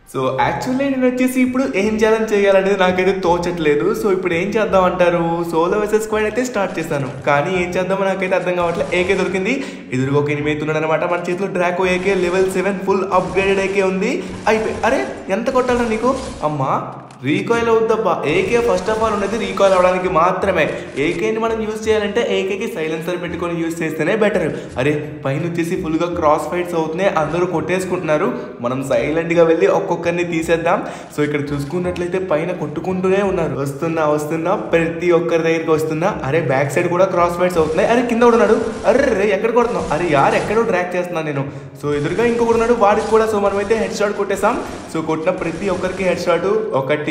So actually నేను వచ్చేసి ఇప్పుడు ఏం చేయాలని చేయాలనేది నాకైతే తోచట్లేదు సో ఇప్పుడు ఏం చేద్దాం అంటారు సోలో వెసెస్ స్క్వాడ్ అయితే స్టార్ట్ చేశాను కానీ ఏం చేద్దామో నాకైతే అర్థం కావట్లేదు ఏకే దొరికింది ఎదురుగా ఒక ఎనిమిది ఉన్నాడు అనమాట మన చేతిలో Draco AK level seven full upgraded AK ఉంది అయిపోయి అరే ఎంత కొట్టాలా నీకు అమ్మా రీకాయిల్ అవుద్దబ్బా ఏకే ఫస్ట్ ఆఫ్ ఆల్ ఉన్నది రీకాయిల్ అవడానికి మాత్రమే ఏకేని మనం యూజ్ చేయాలంటే ఏకేకి సైలెన్సర్ పెట్టుకొని యూజ్ చేస్తేనే బెటర్ అరే పైన వచ్చేసి ఫుల్గా క్రాస్ ఫైట్స్ అవుతున్నాయి అందరూ కొట్టేసుకుంటున్నారు మనం సైలెంట్గా వెళ్ళి ఒక్కొక్కరిని తీసేద్దాం సో ఇక్కడ చూసుకున్నట్లయితే పైన కొట్టుకుంటూనే ఉన్నారు వస్తున్నా వస్తున్నా ప్రతి ఒక్కరి దగ్గరికి వస్తున్నా అరే బ్యాక్ సైడ్ కూడా క్రాస్ ఫైట్స్ అవుతున్నాయి అరే కింద కూడా ఉన్నాడు అరే రే ఎక్కడ కొడుతున్నావు అరే యార్ ఎక్కడో ట్రాక్ చేస్తున్నాను నేను సో ఎదురుగా ఇంకొకడు ఉన్నాడు వాడికి కూడా సో మనమైతే హెడ్ షాట్ కొట్టేసాం సో కొట్టిన ప్రతి ఒక్కరికి హెడ్ షాట్ ఒకటి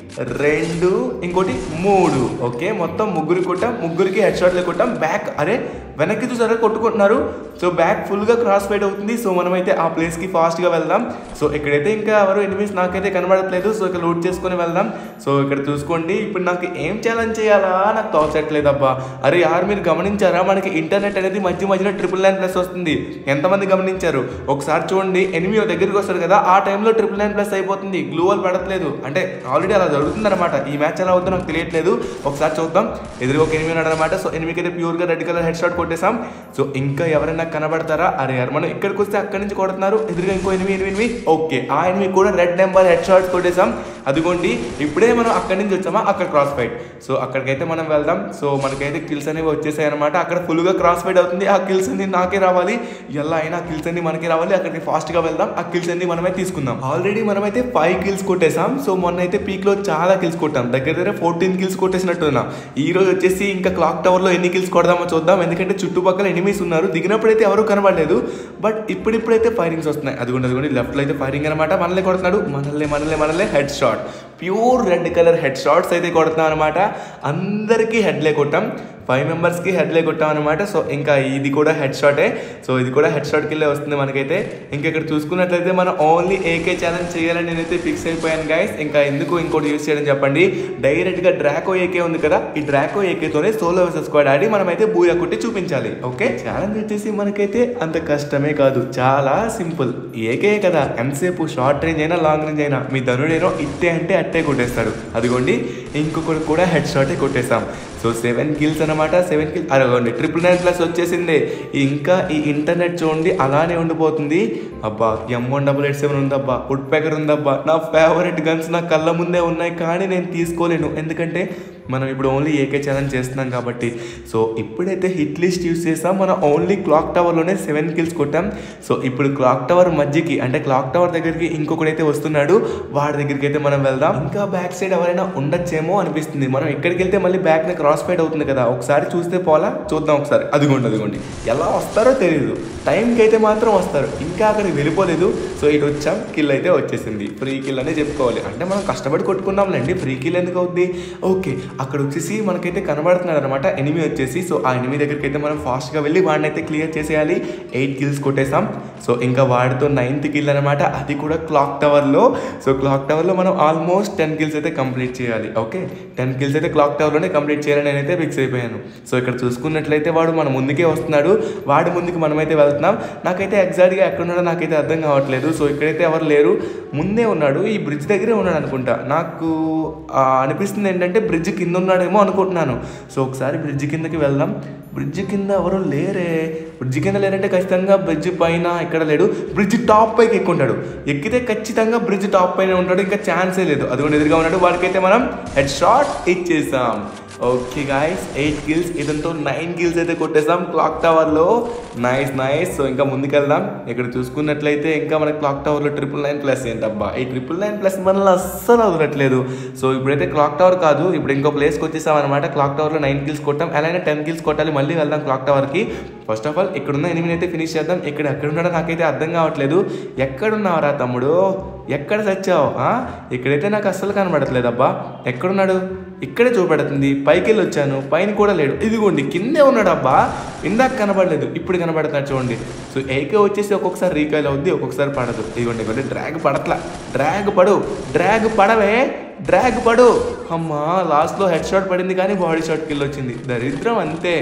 రెండు ఇంకోటి మూడు ఓకే మొత్తం ముగ్గురు కొట్టాం ముగ్గురికి హెడ్ షాట్లు కొట్టాం బ్యాక్ అరే వెనక్కి చూసారా కొట్టుకుంటున్నారు సో బ్యాక్ ఫుల్గా క్రాస్ ఫైట్ అవుతుంది సో మనమైతే ఆ ప్లేస్కి ఫాస్ట్గా వెళ్దాం సో ఇక్కడైతే ఇంకా ఎవరు ఎనిమిస్ నాకైతే కనబడట్లేదు సో ఇక్కడ లూట్ చేసుకొని వెళ్దాం సో ఇక్కడ చూసుకోండి ఇప్పుడు నాకు ఏం ఛాలెంజ్ చేయాలా నాకు తోచట్లేదు అబ్బా అరే యారు మీరు గమనించారా మనకి ఇంటర్నెట్ అనేది మధ్య మధ్యలో ట్రిపుల్ నైన్ ప్లస్ వస్తుంది ఎంతమంది గమనించారు ఒకసారి చూడండి ఎనిమిది దగ్గరికి వస్తారు కదా ఆ టైంలో ట్రిపుల్ నైన్ ప్లస్ అయిపోతుంది గ్లూవల్ పడట్లేదు అంటే ఆల్రెడీ అలా జరుగుతుంది అనమాట ఈ మ్యాచ్ ఎలా అవుతుందో నాకు తెలియట్లేదు ఒకసారి చూద్దాం ఎదురుగా ఒక ఎనిమిది ఉన్నాడు అనమాట సో ఎనిమిదికి అయితే ప్యూర్గా రెడ్ కలర్ హెడ్ షాట్ కొట్టేసాం సో ఇంకా ఎవరైనా కనబడతారా అరే యారు మనం ఇక్కడికి వస్తే అక్కడి నుంచి కొడుతున్నారు ఎదురుగా ఇంకో ఎనిమిది ఎనిమిది ఎనిమిది ఓకే ఆ ఎనిమిది కూడా రెడ్ నెంబర్ హెడ్ షాట్స్ కొట్టేసాం అదిగోండి ఇప్పుడే మనం అక్కడి నుంచి వచ్చామా అక్కడ క్రాస్ ఫైట్ సో అక్కడికైతే మనం వెళ్దాం సో మనకైతే కిల్స్ అనేవి వచ్చేసాయి అనమాట అక్కడ ఫుల్గా క్రాస్ ఫైట్ అవుతుంది ఆ కిల్స్ అన్ని నాకే రావాలి ఎలా అయినా కిల్స్ అన్ని మనకి రావాలి అక్కడికి ఫాస్ట్గా వెళ్దాం ఆ కిల్స్ అన్ని మనమే తీసుకుందాం ఆల్రెడీ మనమైతే ఫైవ్ కిల్స్ కొట్టేసాం సో మొన్న అయితే పీక్లో చాలా కిల్స్ కొట్టాం దగ్గర దగ్గర ఫోర్టీన్ కిల్స్ కొట్టేసినట్టున్నా ఈ రోజు వచ్చేసి ఇంకా క్లాక్ టవర్లో ఎన్ని కిల్స్ కొడదామో చూద్దాం ఎందుకంటే చుట్టుపక్కల ఎనిమీస్ ఉన్నారు దిగినప్పుడైతే ఎవరు కనబడలేదు బట్ ఇప్పుడిప్పుడైతే ఫైరింగ్స్ వస్తున్నాయి అదిగోండి అదిగోండి లెఫ్ట్లో అయితే ఫైరింగ్ అనమాట మనల్ని కొడుతున్నాడు మనల్ని మనల్ని మనల్ని head shot pure red colour head shots అయితే కొడుతున్నాం అనమాట అందరికీ హెడ్లే కొట్టాం ఫైవ్ మెంబర్స్కి హెడ్లే కొట్టాం అనమాట సో ఇంకా ఇది కూడా హెడ్ షాటే సో ఇది కూడా హెడ్ షాట్కి వెళ్ళే వస్తుంది మనకైతే ఇంకా ఇక్కడ చూసుకున్నట్లయితే మనం ఓన్లీ ఏకే ఛాలెంజ్ చేయాలని నేనైతే ఫిక్స్ అయిపోయాను గైస్ ఇంకా ఎందుకు ఇంకోటి యూస్ చేయడం చెప్పండి డైరెక్ట్గా డ్రాకో ఏకే ఉంది కదా ఈ డ్రాకో ఏకేతోనే సోలో వర్సెస్ స్క్వాడ్ ఆడి మనమైతే బూయా కొట్టి చూపించాలి ఓకే ఛాలెంజ్ వచ్చేసి మనకైతే అంత కష్టమే కాదు చాలా సింపుల్ ఏకే కదా ఎంతసేపు షార్ట్ రేంజ్ అయినా లాంగ్ రేంజ్ అయినా మీ ధనుడేనో ఇట్టే అంటే అట్టే కొట్టేస్తాడు అదిగోండి ఇంకొకటి కూడా హెడ్ షాటే కొట్టేస్తాం సో సెవెన్ కిల్స్ అనమాట సెవెన్ కిల్స్ అరగండి ట్రిపుల్ నైన్ ప్లస్ వచ్చేసింది ఇంకా ఈ ఇంటర్నెట్ చూడండి అలానే ఉండిపోతుంది అబ్బా M one double eight seven ఉందబ్బా వుడ్ ప్యాకర్ ఉందబ్బా నా ఫేవరెట్ గన్స్ నా కళ్ళ ముందే ఉన్నాయి కానీ నేను తీసుకోలేను ఎందుకంటే మనం ఇప్పుడు ఓన్లీ ఏకే ఛాలెంజ్ చేస్తున్నాం కాబట్టి సో ఇప్పుడైతే హిట్ లిస్ట్ యూస్ చేస్తాం మనం ఓన్లీ క్లాక్ టవర్లోనే సెవెన్ కిల్స్ కొట్టాం సో ఇప్పుడు క్లాక్ టవర్ మధ్యకి అంటే క్లాక్ టవర్ దగ్గరికి ఇంకొకడైతే వస్తున్నాడు వాడి దగ్గరికి అయితే మనం వెళ్దాం ఇంకా బ్యాక్ సైడ్ ఎవరైనా ఉండొచ్చేమో అనిపిస్తుంది మనం ఎక్కడికి వెళ్తే మళ్ళీ బ్యాక్ క్రాస్ ఫైట్ అవుతుంది కదా ఒకసారి చూస్తే పోలా చూద్దాం ఒకసారి అదిగోండి అదిగోండి ఎలా వస్తారో తెలియదు టైంకి అయితే మాత్రం వస్తారు ఇంకా అక్కడికి వెళ్ళిపోలేదు సో ఇటు వచ్చాం కిల్ అయితే వచ్చేసింది ఫ్రీ కిల్ అనే చెప్పుకోవాలి అంటే మనం కష్టపడి కొట్టుకున్నాంలేండి ఫ్రీ కిల్ ఎందుకు అవుద్ది ఓకే అక్కడ వచ్చేసి మనకైతే కనబడుతున్నాడు అనమాట ఎనిమి వచ్చేసి సో ఆ ఎనిమి దగ్గరికి అయితే మనం ఫాస్ట్గా వెళ్ళి వాడిని అయితే క్లియర్ చేసేయాలి ఎయిట్ కిల్స్ కొట్టేసాం సో ఇంకా వాడితో నైన్త్ కిల్ అనమాట అది కూడా క్లాక్ టవర్లో సో క్లాక్ టవర్లో మనం ఆల్మోస్ట్ టెన్ కిల్స్ అయితే కంప్లీట్ చేయాలి ఓకే టెన్ కిల్స్ అయితే క్లాక్ టవర్లోనే కంప్లీట్ చేయాలని నేనైతే ఫిక్స్ అయిపోయాను సో ఇక్కడ చూసుకున్నట్లయితే వాడు మన ముందుకే వస్తున్నాడు వాడి ముందుకు మనమైతే వెళ్తున్నాం నాకైతే ఎగ్జాక్ట్గా ఎక్కడున్నాడో నాకైతే అర్థం కావట్లేదు సో ఇక్కడైతే ఎవరు లేరు ముందే ఉన్నాడు ఈ బ్రిడ్జ్ దగ్గరే ఉన్నాడు అనుకుంటా నాకు ఆ, అనిపిస్తుంది ఏంటంటే బ్రిడ్జ్ కింద ఉన్నాడేమో అనుకుంటున్నాను సో ఒకసారి బ్రిడ్జ్ కిందకి వెళ్దాం బ్రిడ్జ్ కింద ఎవరు లేరే బ్రిడ్జ్ కింద లేరంటే ఖచ్చితంగా బ్రిడ్జ్ పైన ఇక్కడ లేడు బ్రిడ్జ్ టాప్ పైకి ఎక్కుంటాడు ఎక్కితే ఖచ్చితంగా బ్రిడ్జ్ టాప్ పైన ఉంటాడు ఇంకా ఛాన్సే లేదు అదిగోండి ఎదురుగా ఉన్నాడు వాడికైతే మనం హెడ్ షాట్ ఇచ్చేసాం ఓకే గాయస్ ఎయిట్ కిల్స్ ఇదంతో నైన్ కిల్స్ అయితే కొట్టేసాం క్లాక్ టవర్లో నైస్ నైస్ సో ఇంకా ముందుకెళ్దాం ఇక్కడ చూసుకున్నట్లయితే ఇంకా మన క్లాక్ టవర్లో ట్రిపుల్ నైన్ ప్లస్ ఏంటబ్బా ఈ ట్రిపుల్ నైన్ ప్లస్ మనల్ని అస్సలు వదలట్లేదు సో ఇప్పుడైతే క్లాక్ టవర్ కాదు ఇప్పుడు ఇంకో ప్లేస్కి వచ్చేసాం అనమాట క్లాక్ టవర్లో నైన్ కిల్స్ కొట్టాం అలానే టెన్ కిల్స్ కొట్టాలి మళ్ళీ వెళ్దాం క్లాక్ టవర్కి ఫస్ట్ ఆఫ్ ఆల్ ఇక్కడున్న ఎనిమిది అయితే ఫినిష్ చేద్దాం ఇక్కడ ఎక్కడ ఉన్నాడో నాకైతే అర్థం కావట్లేదు ఎక్కడున్నావురా తమ్ముడు ఎక్కడ చచ్చావు ఆ? ఇక్కడైతే నాకు అస్సలు కనబడట్లేదు అబ్బా ఎక్కడున్నాడు ఇక్కడే చూపెడుతుంది పైకి వెళ్ళి వచ్చాను పైన కూడా లేడు ఇదిగోండి కిందే ఉన్నాడు అబ్బా ఇందాక కనబడలేదు ఇప్పుడు కనబడుతున్నాడు చూడండి సో ఏకే వచ్చేసి ఒక్కొక్కసారి రీకాయిల్ అవుద్ది ఒక్కొక్కసారి పడదు ఇదిగోండి ఇదిగోండి డ్రాగ్ పడట్లా డ్రాగ్ పడు డ్రాగ్ పడవే డ్రాగ్ పడు అమ్మా లాస్ట్లో హెడ్ షాట్ పడింది కానీ బాడీ షాట్ కిల్ వచ్చింది దరిద్రం అంతే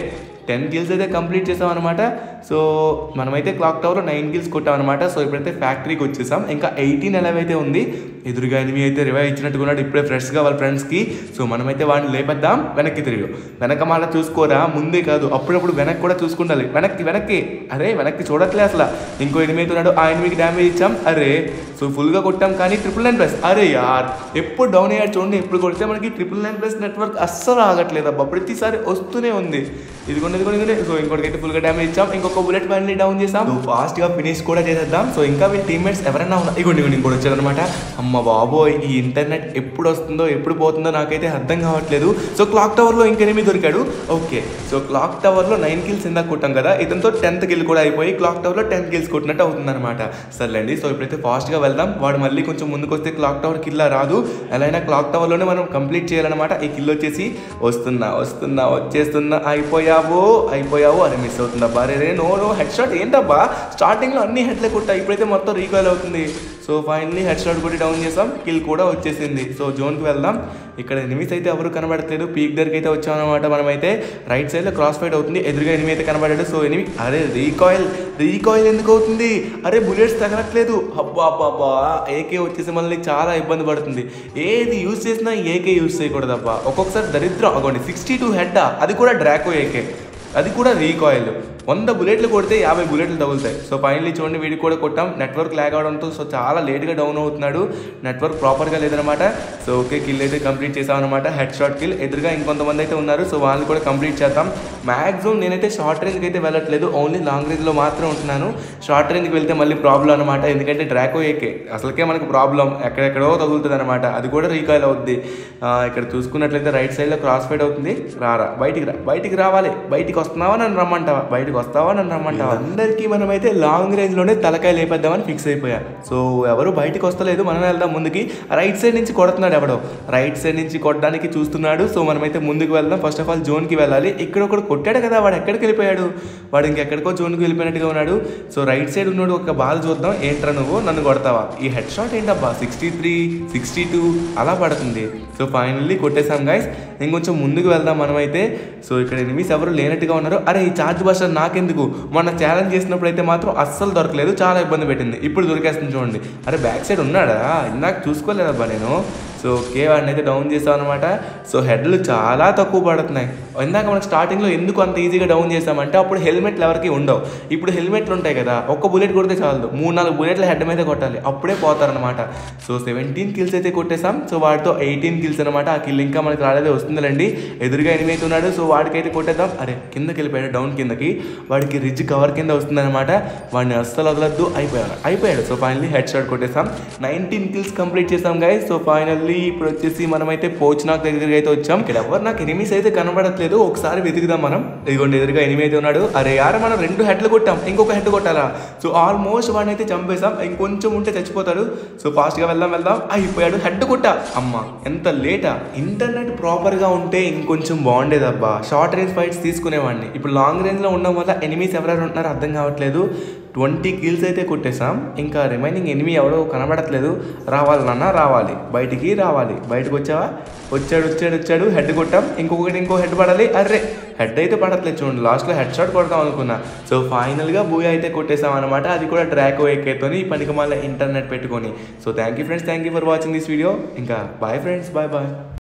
టెన్ కిల్స్ అయితే కంప్లీట్ చేసాం అనమాట సో మనమైతే క్లాక్ టవర్లో నైన్ కిల్స్ కొట్టాం అనమాట సో ఇప్పుడైతే ఫ్యాక్టరీకి వచ్చేసాం ఇంకా ఎయిటీన్ ఎలవ్ అయితే ఉంది ఎదురుగా ఎనిమి అయితే రివైవ్ ఇచ్చినట్టుకున్నాడు ఇప్పుడే ఫ్రెష్గా వాళ్ళ ఫ్రెండ్స్కి సో మనమైతే వాడిని లేపేద్దాం వెనక్కి తిరిగి వెనక మళ్ళీ చూసుకోరా ముందే కాదు అప్పుడప్పుడు వెనక్కి కూడా చూసుకుండాలి వెనక్కి వెనక్కి అరే వెనక్కి చూడట్లే అసలు ఇంకో ఎనిమిది అయితే ఉన్నాడు ఆ ఎనిమిదికి డ్యామేజ్ ఇచ్చాం అరే సో ఫుల్గా కొట్టాం కానీ ట్రిపుల్ నైన్ ప్లస్ అరే యార్ ఎప్పుడు డౌన్ అయ్యాడు చూడండి ఎప్పుడు కొడితే మనకి ట్రిపుల్ నైన్ ప్లస్ నెట్వర్క్ అస్సలు ఆగట్లేదు అబ్బా ప్రతిసారి వస్తూనే ఉంది ఇదిగోండి ఇదిగోండి ఇదిగోండి సో ఇంకోటికి అయితే ఫుల్గా డ్యామేజ్ ఇచ్చాం ఇంకొక బుల్లెట్ మళ్ళీ డౌన్ చేసాం ఫాస్ట్గా ఫినిష్ కూడా చేసేద్దాం సో ఇంకా వీళ్ళ టీమ్మేట్స్ ఎవరైనా ఉన్నా ఇగోండి ఇగోండి ఇంకోటి వచ్చారనమాట అమ్మ బాబోయ్ ఈ ఇంటర్నెట్ ఎప్పుడు వస్తుందో ఎప్పుడు పోతుందో నాకైతే అర్థం కావట్లేదు సో క్లాక్ టవర్లో ఇంకెనిమి దొరికాడు ఓకే సో క్లాక్ టవర్లో నైన్ కిల్స్ ఇందాక కొట్టాం కదా ఇతనితో టెన్త్ కిల్ కూడా అయిపోయి క్లాక్ టవర్లో టెన్ కిల్స్ కొట్టినట్టు అవుతుందన్నమాట సర్లేండి సో ఇప్పుడైతే ఫాస్ట్గా వెళ్దాం వాడు మళ్ళీ కొంచెం ముందుకు వస్తే క్లాక్ టవర్ కిల్లా రాదు ఎలా అయినా క్లాక్ టవర్లోనే మనం కంప్లీట్ చేయాలన్నమాట ఈ కిల్ వచ్చేసి వస్తున్నా వస్తున్నా వచ్చేస్తున్నా అయిపోయావు అయిపోయావు అని మిస్ అవుతుందా బారే రే నో నో హెడ్ షాట్ ఏంటబ్బా స్టార్టింగ్లో అన్ని హెడ్లే కొట్టా ఇప్పుడైతే మొత్తం రీకాల్ అవుతుంది సో ఫైనల్లీ హెడ్ షాట్ కొట్టి డౌన్ చేసాం కిల్ కూడా వచ్చేసింది సో జోన్కి వెళ్దాం ఇక్కడ ఎనిమిస్ అయితే ఎవరు కనబడట్లేదు పీక్ దగ్గరికి అయితే వచ్చామన్నమాట మనమైతే రైట్ సైడ్లో క్రాస్ ఫైట్ అవుతుంది ఎదురుగా ఎనిమి అయితే కనబడాడు సో ఎనిమి అరే రీకాయిల్ రీకాయిల్ ఎందుకు అవుతుంది అరే బుల్లెట్స్ తగలట్లేదు అబ్బా అబ్బా అబ్బా ఏకే వచ్చేసి మళ్ళీ చాలా ఇబ్బంది పడుతుంది ఏది యూజ్ చేసినా ఏకే యూజ్ చేయకూడదు అబ్బా ఒక్కొక్కసారి దరిద్రం అగోండి సిక్స్టీ టూ హెడ్డా అది కూడా డ్రాకో ఏకే అది కూడా రీకాయిల్ వంద బుల్లెట్లు కొడితే యాభై బుల్లెట్లు తగులుతాయి సో ఫైనల్లీ చూడండి వీడికి కూడా కొట్టాం నెట్వర్క్ ల్యాగ్ అవడంతో సో చాలా లేట్గా డౌన్ అవుతున్నాడు నెట్వర్క్ ప్రాపర్గా లేదనమాట సో ఓకే కిల్ అయితే కంప్లీట్ చేసామన్నమాట హెడ్ షాట్ కిల్ ఎదురుగా ఇంకొంతమంది అయితే ఉన్నారు సో వాళ్ళని కూడా కంప్లీట్ చేద్దాం మ్యాక్సిమం నేనైతే షార్ట్ రేంజ్కి అయితే వెళ్ళట్లేదు ఓన్లీ లాంగ్ రేంజ్లో మాత్రం ఉంటున్నాను షార్ట్ రేంజ్కి వెళ్తే మళ్ళీ ప్రాబ్లం అనమాట ఎందుకంటే డ్రాకో ఏకే అసలుకే మనకు ప్రాబ్లం ఎక్కడెక్కడో తగులుతుంది అనమాట అది కూడా రీకాయిల్ అవుద్ది ఆ, ఇక్కడ చూసుకున్నట్లయితే రైట్ సైడ్లో క్రాస్ ఫైట్ అవుతుంది రారా బయటికి రా బయటికి రావాలి బయటికి వస్తున్నావా నన్ను రమ్మంటావా బయటికి వస్తావా నన్ను రమ్మంటావా అందరికీ మనమైతే లాంగ్ రేంజ్లోనే తలకాయ లేపేద్దామని ఫిక్స్ అయిపోయా సో ఎవరు బయటికి వస్తలేదు మనం వెళ్దాం ముందుకి రైట్ సైడ్ నుంచి కొడుతున్నాడు ఎవడో రైట్ సైడ్ నుంచి కొట్టడానికి చూస్తున్నాడు సో మనమైతే ముందుకు వెళ్దాం ఫస్ట్ ఆఫ్ ఆల్ జోన్కి వెళ్ళాలి ఇక్కడ ఒకడు కొట్టాడు కదా వాడు ఎక్కడికి వెళ్ళిపోయాడు వాడు ఇంకెక్కడికో జోన్కి వెళ్ళిపోయినట్టుగా ఉన్నాడు సో రైట్ సైడ్ ఉన్నాడు ఒక బాల్ చూద్దాం ఏంట్రా నువ్వు నన్ను కొడతావా ఈ హెడ్ షాట్ ఏంటబ్బా సిక్స్టీ త్రీ సిక్స్టీ టూ అలా పడుతుంది సో ఫైనల్లీ కొట్టేశాం గైస్ ఇంకొంచెం ముందుకు వెళ్దాం మనమైతే సో ఇక్కడ ఎనిమిస్ ఎవరు లేనట్టుగా ఉన్నారు అరే ఈ చార్జ్ బస్టర్ నాకెందుకు మొన్న ఛాలెంజ్ చేసినప్పుడు అయితే మాత్రం అస్సలు దొరకలేదు చాలా ఇబ్బంది పెట్టింది ఇప్పుడు దొరికేస్తుంది చూడండి అరే బ్యాక్ సైడ్ ఉన్నాడా ఇందాక చూసుకోలేదబ్బా నేను సో ఓకే వాడిని అయితే డౌన్ చేసాం అనమాట సో హెడ్లు చాలా తక్కువ పడుతున్నాయి ఇందాక మనకు స్టార్టింగ్లో ఎందుకు అంత ఈజీగా డౌన్ చేసామంటే అప్పుడు హెల్మెట్లు ఎవరికి ఉండవు ఇప్పుడు హెల్మెట్లు ఉంటాయి కదా ఒక్క బుల్లెట్ కొడితే చాలు మూడు నాలుగు బుల్లెట్ల హెడ్ మీద కొట్టాలి అప్పుడే పోతారనమాట సో సెవెంటీన్ కిల్స్ అయితే కొట్టేసాం సో వాడితో ఎయిటీన్ కిల్స్ అనమాట ఆ కిల్ ఇంకా మనకి రాలేదే వస్తుందిలేండి ఎదురుగా ఎనిమిది అయితే ఉన్నాడు సో వాడికైతే కొట్టేద్దాం అరే కిందకి వెళ్ళిపోయాడు డౌన్ కిందకి వాడికి రిజ్ కవర్ కింద వస్తుందన్నమాట వాడిని అస్సలు వదలద్దు అయిపోయాడు అయిపోయాడు సో ఫైనల్లీ హెడ్ షాట్ కొట్టేసాం నైన్టీన్ కిల్స్ కంప్లీట్ చేసాం గైస్ సో ఫైనల్లీ ఇప్పుడు వచ్చేసి మనమైతే పోచ్నాక్ దగ్గరికి అయితే వచ్చాం ఇక్కడ ఎవరు నాకు ఎనిమిస్ అయితే కనబడట్లేదు ఒకసారి వెతుకుదాం మనం ఇదిగోండి ఎదురుగా ఎనిమి అయితే ఉన్నాడు అరే యార మనం రెండు హెడ్లు కొట్టాం ఇంకొక హెడ్ కొట్టాలా సో ఆల్మోస్ట్ వాడిని అయితే చంపేసాం ఇంకొంచెం ఉంటే చచ్చిపోతాడు సో ఫాస్ట్గా వెళ్దాం వెళ్దాం అయిపోయాడు హెడ్ కొట్టా అమ్మ ఎంత లేటా ఇంటర్నెట్ ప్రాపర్గా ఉంటే ఇంకొంచెం బాగుండేదబ్బా షార్ట్ రేంజ్ ఫైట్స్ తీసుకునేవాడిని ఇప్పుడు లాంగ్ రేంజ్లో ఉండడం వల్ల ఎనిమిస్ ఎవరెవరు ఉంటున్నారో అర్థం కావట్లేదు ట్వంటీ కిల్స్ అయితే కొట్టేసాం ఇంకా రిమైనింగ్ ఎనిమి ఎవడో కనబడట్లేదు రావాలి నాన్న రావాలి బయటికి రావాలి బయటకు వచ్చావా వచ్చాడు వచ్చాడు వచ్చాడు హెడ్ కొట్టాం ఇంకొకటి ఇంకో హెడ్ పడాలి అర్రే హెడ్ అయితే పడట్లేదు చూడండి లాస్ట్లో హెడ్ షాట్ కొడతాం అనుకున్నా సో ఫైనల్గా బూయ్ అయితే కొట్టేసాం అనమాట అది కూడా డ్రాకో ఎక్కేతోని ఈ పనికి మళ్ళీ ఇంటర్నెట్ పెట్టుకొని so thank you friends thank you for watching this video ఇంకా బాయ్ ఫ్రెండ్స్ బాయ్ బాయ్